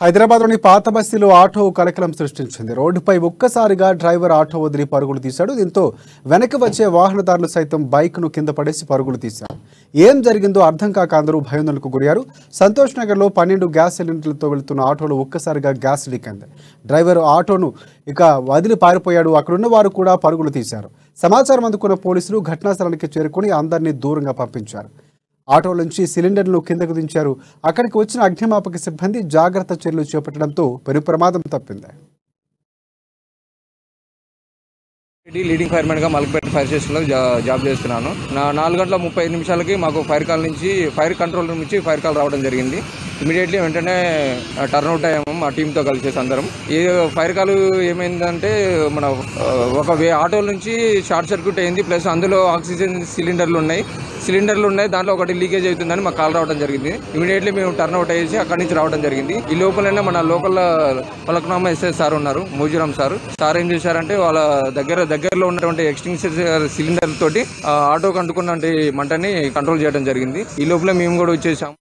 హైదరాబాద్లోని పాత బస్తీలో ఆటో కలకలం సృష్టించింది రోడ్డుపై ఒక్కసారిగా డ్రైవర్ ఆటో వదిలి పరుగులు తీశాడు దీంతో వెనక వచ్చే వాహనదారులు సైతం బైక్ను కింద పడేసి పరుగులు తీశారు ఏం జరిగిందో అర్థం కాక అందరూ భయోందనకు గురయ్యారు సంతోష్ నగర్లో పన్నెండు గ్యాస్ సిలిండర్లతో వెళుతున్న ఆటోలో ఒక్కసారిగా గ్యాస్ లీక్ అయింది డ్రైవర్ ఆటోను ఇక వదిలి పారిపోయాడు అక్కడున్న వారు కూడా పరుగులు తీశారు సమాచారం అందుకున్న పోలీసులు ఘటనా స్థలానికి చేరుకుని అందరినీ దూరంగా పంపించారు ఆటో నుంచి సిలిండర్లు కిందకు దించారు అక్కడికి వచ్చిన అగ్నిమాపక సిబ్బంది జాగ్రత్త చర్యలు చేపట్టడంతో పెను ప్రమాదం తప్పింది రెడ్డి లీడింగ్ ఫైర్మెన్ గా మలకపేట ఫైర్ స్టేషన్ లో జా- జాబ్ చేస్తున్నాను నా నాలుగు గంటల ముప్పై ఐదు నిమిషాలకి మాకు ఫైర్ కాల్ నుంచి ఫైర్ కంట్రోల్ రూమ్ నుంచి ఫైర్ కాల్ రావడం జరిగింది ఇమీడియట్లీ వెంటనే టర్న్ అవుట్ అయ్యాము మా టీంతో కలిసేసి అందరం ఈ ఫైర్ కాల్ ఏమైందంటే మన ఆ, ఒక వే ఆటోల నుంచి షార్ట్ సర్క్యూట్ అయింది ప్లస్ అందులో ఆక్సిజన్ సిలిండర్లు ఉన్నాయి సిలిండర్లు ఉన్నాయి దాంట్లో ఒకటి లీకేజ్ అవుతుందని మాకు కాల్ రావడం జరిగింది ఇమీడియట్లీ మేము టర్న్ అవుట్ అయ్యేసి అక్కడి నుంచి రావడం జరిగింది ఈ లోపలనే మన లోకల్ పలకనామా ఎస్ఐ సార్ ఉన్నారు మూజురామ్ సార్ సార్ ఏం చేశారంటే వాళ్ళ దగ్గర దగ్గరలో ఉన్నటువంటి ఎక్స్టింగ్విషర్ సిలిండర్ తోటి ఆ ఆటోకి అంటుకున్న మంటని కంట్రోల్ చేయడం జరిగింది ఈ లోపల మేము కూడా వచ్చేసాం